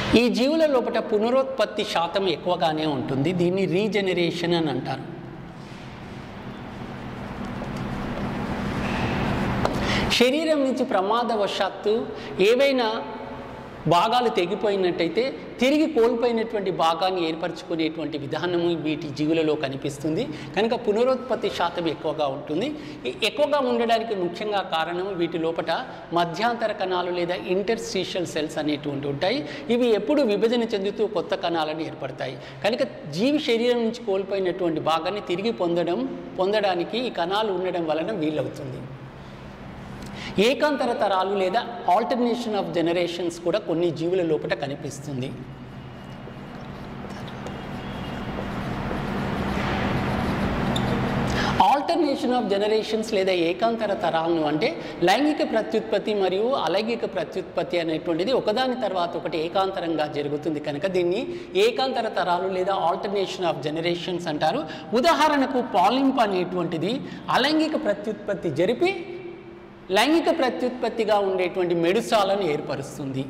ఈ జీవుల లోపల పునరుత్పత్తి శాతం ఎక్కువగానే ఉంటుంది దీన్ని రీజనరేషన్ అని అంటారు శరీరం నుంచి ప్రమాదవశాత్తు ఏవైనా భాగాలు తెగిపోయినట్టయితే తిరిగి కోల్పోయినటువంటి భాగాన్ని ఏర్పరచుకునేటువంటి విధానము వీటి జీవులలో కనిపిస్తుంది కనుక పునరుత్పత్తి శాతం ఎక్కువగా ఉంటుంది ఈ ఎక్కువగా ఉండడానికి ముఖ్యంగా కారణం వీటి లోపల మధ్యాంతర కణాలు లేదా ఇంటర్స్టీషియల్ సెల్స్ అనేటువంటి ఉంటాయి ఇవి ఎప్పుడు విభజన చెందుతూ కొత్త కణాలను ఏర్పడతాయి కనుక జీవి శరీరం నుంచి కోల్పోయినటువంటి భాగాన్ని తిరిగి పొందడం పొందడానికి ఈ కణాలు ఉండడం వలన వీలవుతుంది ఏకాంతర తరాలు లేదా ఆల్టర్నేషన్ ఆఫ్ జనరేషన్స్ కూడా కొన్ని జీవుల లోపల కనిపిస్తుంది ఆల్టర్నేషన్ ఆఫ్ జనరేషన్స్ లేదా ఏకాంతర తరాలను అంటే లైంగిక ప్రత్యుత్పత్తి మరియు అలైంగిక ప్రత్యుత్పత్తి అనేటువంటిది ఒకదాని తర్వాత ఒకటి ఏకాంతరంగా జరుగుతుంది కనుక దీన్ని ఏకాంతర తరాలు లేదా ఆల్టర్నేషన్ ఆఫ్ జనరేషన్స్ అంటారు ఉదాహరణకు పాలింప్ అనేటువంటిది అలైంగిక ప్రత్యుత్పత్తి జరిపి లైంగిక ప్రత్యుత్పత్తిగా ఉండేటువంటి మెడుసాలను ఏర్పరుస్తుంది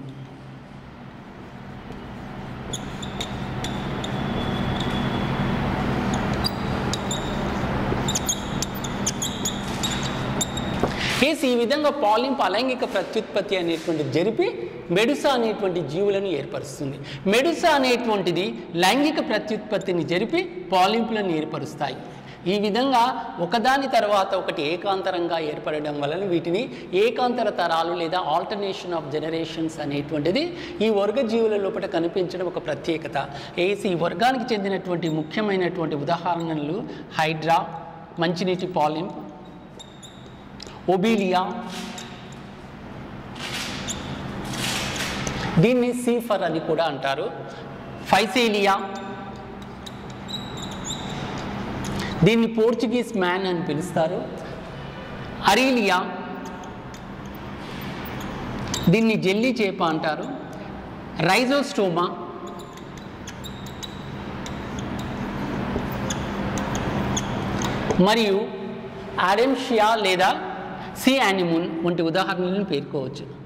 కేసు ఈ విధంగా పాలింప్ అలైంగిక ప్రత్యుత్పత్తి అనేటువంటి జరిపి మెడుసా అనేటువంటి జీవులను ఏర్పరుస్తుంది మెడుసా అనేటువంటిది లైంగిక ప్రత్యుత్పత్తిని జరిపి పాలింపులను ఏర్పరుస్తాయి ఈ విధంగా ఒకదాని తర్వాత ఒకటి ఏకాంతరంగా ఏర్పడడం వలన వీటిని ఏకాంతర తరాలు లేదా ఆల్టర్నేషన్ ఆఫ్ జనరేషన్స్ అనేటువంటిది ఈ వర్గ జీవుల లోపల కనిపించడం ఒక ప్రత్యేకత ఏసి ఈ వర్గానికి చెందినటువంటి ముఖ్యమైనటువంటి ఉదాహరణలు హైడ్రా మంచినీటి పాలింప్ ఒబీలియా దీన్ని సీఫర్ అని కూడా అంటారు ఫైసేలియా దీన్ని పోర్చుగీస్ మ్యాన్ అని పిలుస్తారు అరీలియా దీన్ని జెల్లీ చేప అంటారు రైజోస్టోమా మరియు ఆడెంషియా లేదా సీ యానిమున్ వంటి ఉదాహరణలను పేర్కోవచ్చు